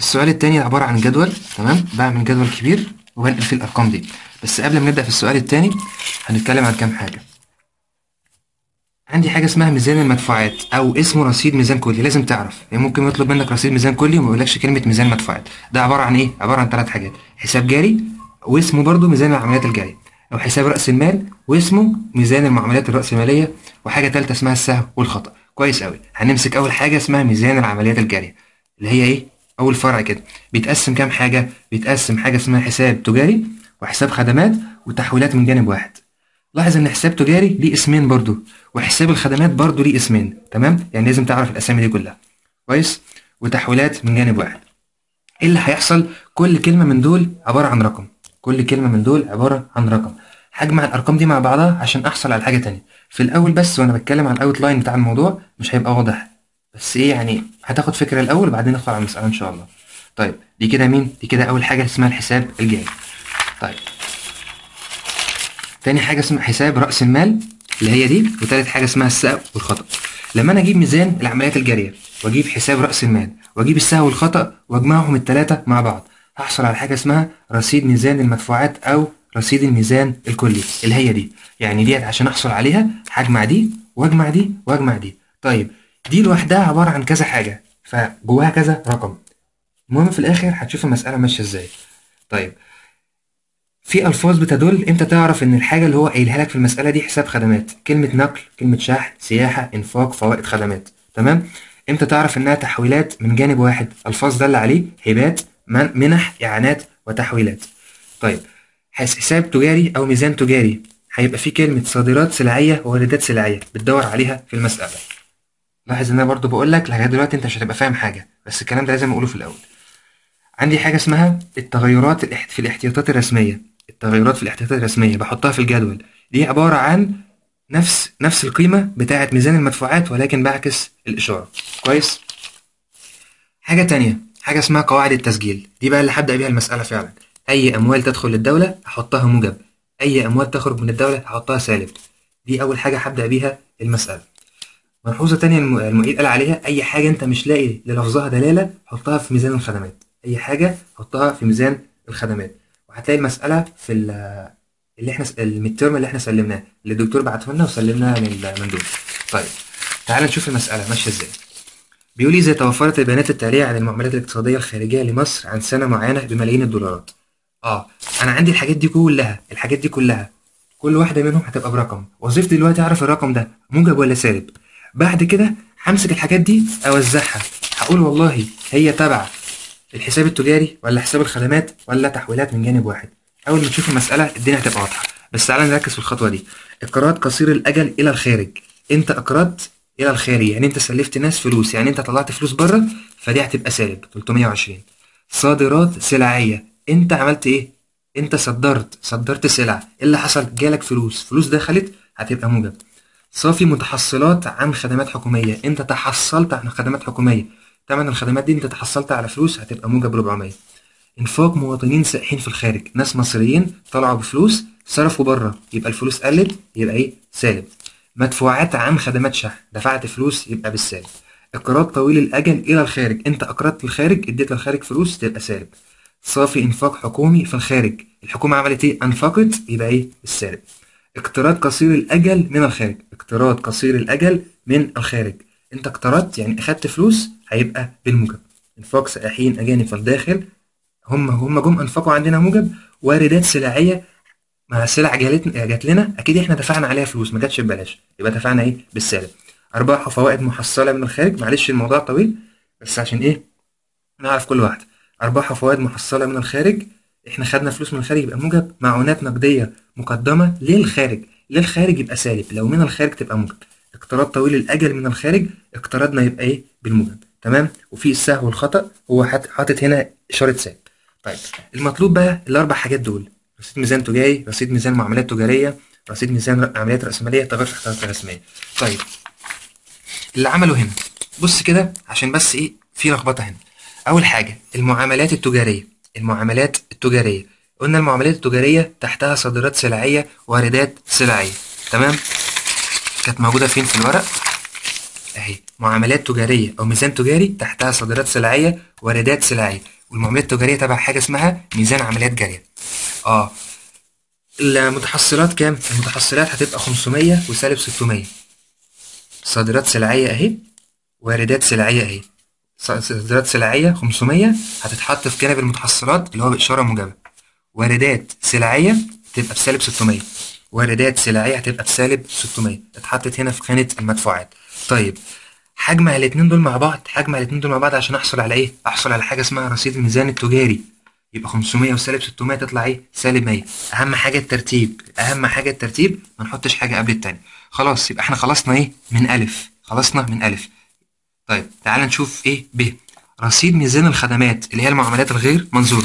السؤال التاني عبارة عن جدول تمام بعمل جدول كبير وبنقل فيه الأرقام دي بس قبل ما نبدأ في السؤال التاني هنتكلم عن كام حاجة عندي حاجة اسمها ميزان المدفوعات أو اسمه رصيد ميزان كلي لازم تعرف يعني ممكن يطلب منك رصيد ميزان كلي وما يقولكش كلمة ميزان مدفوعات ده عبارة عن إيه؟ عبارة عن ثلاث حاجات حساب جاري واسمه برضو ميزان العمليات الجارية أو حساب رأس المال واسمه ميزان المعاملات الرأسمالية وحاجة تالتة اسمها السهو والخطأ كويس أوي هنمسك أول حاجة اسمها ميزان العمليات الجارية اللي هي إيه؟ أول فرع كده بيتقسم كام حاجة؟ بيتقسم حاجة اسمها حساب تجاري وحساب خدمات وتحويلات من جانب واحد لاحظ ان حساب تجاري ليه اسمين برضو وحساب الخدمات برضو ليه اسمين تمام يعني لازم تعرف الاسامي دي كلها كويس وتحويلات من جانب واحد ايه اللي هيحصل كل كلمه من دول عباره عن رقم كل كلمه من دول عباره عن رقم هجمع الارقام دي مع بعضها عشان احصل على حاجه تانية في الاول بس وانا بتكلم عن الاوت لاين بتاع الموضوع مش هيبقى واضح بس ايه يعني هتاخد فكره الاول وبعدين ندخل على المساله ان شاء الله طيب دي كده مين دي كده اول حاجه اسمها الحساب الجاري طيب تاني حاجة اسمها حساب رأس المال اللي هي دي وتالت حاجة اسمها السهو والخطأ لما أنا أجيب ميزان العمليات الجارية وأجيب حساب رأس المال وأجيب السهو والخطأ وأجمعهم التلاتة مع بعض هحصل على حاجة اسمها رصيد ميزان المدفوعات أو رصيد الميزان الكلي اللي هي دي يعني ديت عشان أحصل عليها هجمع دي وأجمع دي وأجمع دي طيب دي لوحدها عبارة عن كذا حاجة فجواها كذا رقم المهم في الآخر هتشوف المسألة ماشية إزاي طيب في الفاظ بتدل امتى تعرف ان الحاجه اللي هو قايلها لك في المساله دي حساب خدمات كلمه نقل كلمه شحن سياحه انفاق فوائد خدمات تمام امتى تعرف انها تحويلات من جانب واحد الفاظ دل عليه هبات من منح اعانات وتحويلات طيب حساب تجاري او ميزان تجاري هيبقى فيه كلمه صادرات سلعيه وواردات سلعيه بتدور عليها في المساله لاحظ ان انا برضو بقول لك لغايه دلوقتي انت مش هتبقى فاهم حاجه بس الكلام ده لازم اقوله في الاول عندي حاجه اسمها التغيرات في الاحتياطات الرسميه التغيرات في الاحتياطات الرسمية بحطها في الجدول دي عبارة عن نفس نفس القيمة بتاعة ميزان المدفوعات ولكن بعكس الإشارة كويس حاجة تانية حاجة اسمها قواعد التسجيل دي بقى اللي هبدأ بيها المسألة فعلا أي أموال تدخل للدولة أحطها موجب أي أموال تخرج من الدولة أحطها سالب دي أول حاجة هبدأ بيها المسألة ملحوظة تانية المعيد قال عليها أي حاجة أنت مش لاقي للفظها دلالة حطها في ميزان الخدمات أي حاجة حطها في ميزان الخدمات وهتلاقي المسألة في اللي احنا الميد تيرم اللي احنا سلمناه اللي الدكتور بعته لنا وسلمناه للمندوب. طيب تعال نشوف المسألة ماشية ازاي. بيقول لي إذا توفرت البيانات التالية عن المعاملات الاقتصادية الخارجية لمصر عن سنة معينة بملايين الدولارات. اه أنا عندي الحاجات دي كلها الحاجات دي كلها كل واحدة منهم هتبقى برقم، وظيفتي دلوقتي أعرف الرقم ده موجب ولا سالب. بعد كده همسك الحاجات دي أوزعها هقول والله هي تبع الحساب التجاري ولا حساب الخدمات ولا تحويلات من جانب واحد اول ما تشوف المساله الدنيا هتبقى واضحه بس تعالى نركز في الخطوه دي اقراض قصير الاجل الى الخارج انت اقرضت الى الخارج يعني انت سلفت ناس فلوس يعني انت طلعت فلوس بره فدي هتبقى سالب 320 صادرات سلعيه انت عملت ايه انت صدرت صدرت سلع ايه اللي حصل جالك فلوس فلوس دخلت هتبقى موجب صافي متحصلات عن خدمات حكوميه انت تحصلت عن خدمات حكوميه تمن الخدمات دي انت تحصلت على فلوس هتبقى موجب 400 انفاق مواطنين سائحين في الخارج ناس مصريين طلعوا بفلوس صرفوا بره يبقى الفلوس قلت يبقى ايه سالب مدفوعات عن خدمات شحن دفعت فلوس يبقى بالسالب اقراض طويل الاجل الى الخارج انت اقرضت الخارج اديت للخارج فلوس تبقى سالب صافي انفاق حكومي في الخارج الحكومه عملت ايه انفقت يبقى ايه بالسالب اقتراض قصير الاجل من الخارج اقتراض قصير الاجل من الخارج انت اقترضت يعني اخدت فلوس هيبقى بالموجب انفاق سائحين اجانب في الداخل هم هم جم انفقوا عندنا موجب واردات سلعيه مع سلع جالت جات لنا اكيد احنا دفعنا عليها فلوس ما جاتش ببلاش يبقى دفعنا ايه بالسالب ارباح وفوائد محصله من الخارج معلش الموضوع طويل بس عشان ايه نعرف كل واحده ارباح وفوائد محصله من الخارج احنا خدنا فلوس من الخارج يبقى موجب معونات نقديه مقدمه للخارج للخارج يبقى سالب لو من الخارج تبقى موجب اقتراض طويل الاجل من الخارج اقترضنا يبقى ايه بالموجب تمام وفي السهو والخطا هو حاطط هنا اشاره سالب طيب المطلوب بقى الاربع حاجات دول رصيد ميزان تجاري رصيد ميزان معاملات تجاريه رصيد ميزان عمليات راسماليه تغير في احتياطات رسميه طيب اللي عمله هنا بص كده عشان بس ايه في لخبطه هنا اول حاجه المعاملات التجاريه المعاملات التجاريه قلنا المعاملات التجاريه تحتها صادرات سلعيه واردات سلعيه تمام كانت موجوده فين في الورق اهي معاملات تجاريه او ميزان تجاري تحتها صادرات سلعيه واردات سلعيه والمعاملات التجاريه تبع حاجه اسمها ميزان عمليات جاريه اه المتحصلات كام المتحصلات هتبقى 500 وسالب 600 صادرات سلعيه اهي واردات سلعيه اهي صادرات سلعيه 500 هتتحط في جانب المتحصلات اللي هو باشاره موجبه واردات سلعيه تبقى بسالب 600 واردات سلعيه هتبقى بسالب 600 اتحطت هنا في خانه المدفوعات طيب هجمع الاتنين دول مع بعض هجمع الاتنين دول مع بعض عشان احصل على ايه احصل على حاجه اسمها رصيد الميزان التجاري يبقى 500 وسالب 600 تطلع ايه سالب 100 اهم حاجه الترتيب اهم حاجه الترتيب ما نحطش حاجه قبل التانية خلاص يبقى احنا خلصنا ايه من الف خلصنا من الف طيب تعال نشوف ايه ب رصيد ميزان الخدمات اللي هي المعاملات الغير منظوره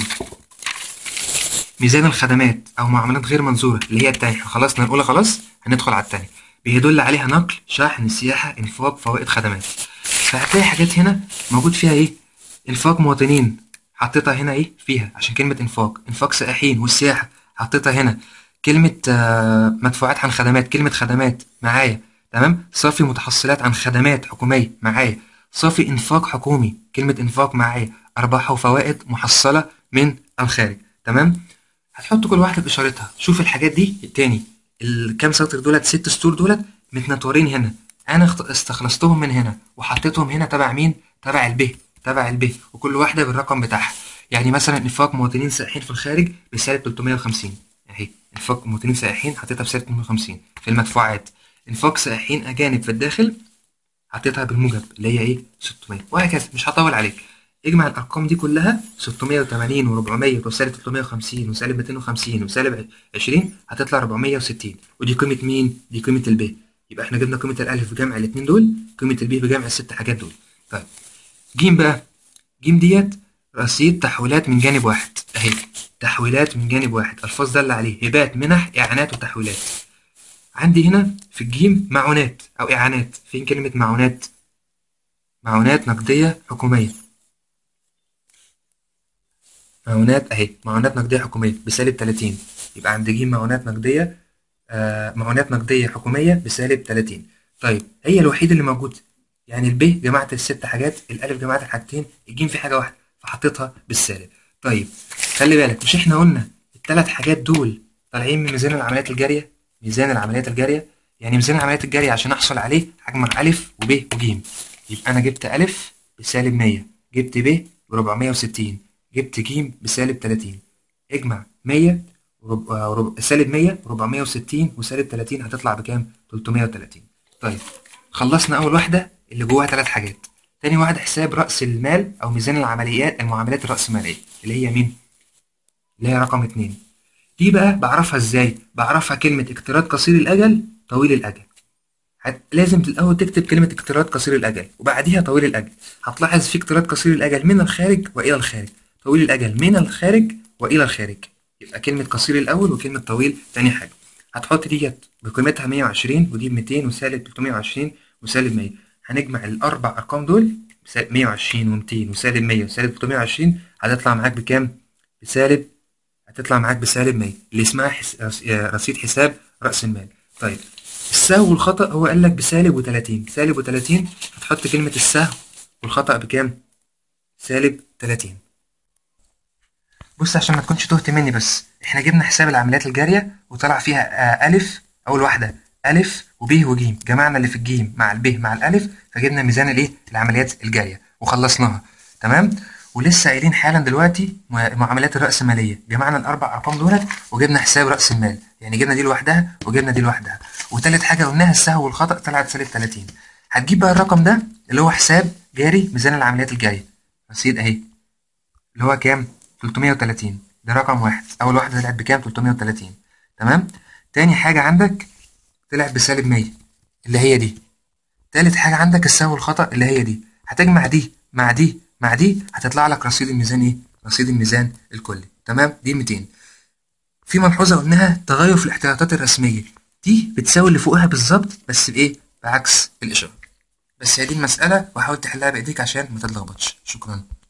ميزان الخدمات او معاملات غير منظوره اللي هي التانية احنا خلصنا الاولى خلاص هندخل على التانية بيدل عليها نقل شحن سياحه انفاق فوائد خدمات فهتلاقي حاجات هنا موجود فيها ايه انفاق مواطنين حطيتها هنا ايه فيها عشان كلمه انفاق انفاق سائحين والسياحه حطيتها هنا كلمه آه مدفوعات عن خدمات كلمه خدمات معايا تمام صافي متحصلات عن خدمات حكوميه معايا صافي انفاق حكومي كلمه انفاق معايا ارباح وفوائد محصله من الخارج تمام هتحط كل واحده باشارتها شوف الحاجات دي التاني الكام سطر دولت ست سطور دولت متنطورين هنا انا استخلصتهم من هنا وحطيتهم هنا تبع مين تبع الب تبع الب وكل واحده بالرقم بتاعها يعني مثلا انفاق مواطنين سائحين في الخارج بسالب 350 اهي انفاق مواطنين سائحين حطيتها بسالب 350 في المدفوعات انفاق سائحين اجانب في الداخل حطيتها بالموجب اللي هي ايه 600 وهكذا مش هطول عليك اجمع الارقام دي كلها 680 و400 وسالب 350 وسالب 250 وسالب 20 هتطلع 460 ودي قيمه مين دي قيمه الب يبقى احنا جبنا قيمه الالف بجمع الاثنين دول قيمه الب بجمع الست حاجات دول طيب ج بقى ج ديت رصيد تحويلات من جانب واحد اهي تحويلات من جانب واحد الفاظ دل عليه هبات منح اعانات وتحويلات عندي هنا في الجيم معونات او اعانات فين كلمه معونات معونات نقديه حكوميه معونات اهي معونات نقديه حكوميه بسالب 30 يبقى عند ج معونات نقديه آه معونات نقديه حكوميه بسالب 30 طيب هي الوحيده اللي موجوده يعني الب جمعت الست حاجات الالف جمعت الحاجتين الجيم في حاجه واحده فحطيتها بالسالب طيب خلي بالك مش احنا قلنا الثلاث حاجات دول طالعين من ميزان العمليات الجاريه ميزان العمليات الجاريه يعني ميزان العمليات الجاريه عشان احصل عليه هجمع الف وب وج يبقى انا جبت الف بسالب 100 جبت ب ب 460 جبت ج بسالب 30 اجمع 100 ورب... ورب... سالب 100 460 وسالب 30 هتطلع بكام 330 طيب خلصنا اول واحده اللي جواها ثلاث حاجات تاني واحده حساب راس المال او ميزان العمليات المعاملات الراسماليه اللي هي مين اللي هي رقم 2 دي بقى بعرفها ازاي بعرفها كلمه اقتراض قصير الاجل طويل الاجل هت... لازم الاول تكتب كلمه اقتراض قصير الاجل وبعديها طويل الاجل هتلاحظ في اقتراض قصير الاجل من الخارج والى الخارج طويل الأجل من الخارج وإلى الخارج يبقى كلمة قصير الأول وكلمة طويل تاني حاجة هتحط ديت بقيمتها 120 ودي ب 200 وسالب 320 وسالب 100 هنجمع الأربع أرقام دول 120 و200 وسالب 100 وسالب 320 هتطلع معاك بكام؟ بسالب هتطلع معاك بسالب 100 اللي اسمها حس... رصيد حساب رأس المال طيب السهو والخطأ هو قال لك بسالب و30 سالب و30 هتحط كلمة السهو والخطأ بكام؟ سالب 30 بص عشان ما تكونش تهت مني بس احنا جبنا حساب العمليات الجارية وطلع فيها آه ألف أول واحدة ألف وب وج جمعنا اللي في الجيم مع الب مع الألف فجبنا ميزان الإيه العمليات الجارية وخلصناها تمام ولسه قايلين حالا دلوقتي معاملات الرأسمالية جمعنا الأربع أرقام دولت وجبنا حساب رأس المال يعني جبنا دي لوحدها وجبنا دي لوحدها وتالت حاجة قلناها السهو والخطأ طلعت سالب 30 هتجيب بقى الرقم ده اللي هو حساب جاري ميزان العمليات الجارية رصيد أهي اللي هو كام 330 ده رقم واحد اول واحده طلعت بكام 330 تمام تاني حاجه عندك طلعت بسالب 100 اللي هي دي تالت حاجه عندك السهو والخطا اللي هي دي هتجمع دي مع دي مع دي هتطلع لك رصيد الميزان ايه رصيد الميزان الكلي تمام دي 200 في ملحوظه قلناها تغير في الاحتياطات الرسميه دي بتساوي اللي فوقها بالظبط بس بايه بعكس الاشاره بس هي دي المساله وحاول تحلها بايديك عشان ما تتلخبطش شكرا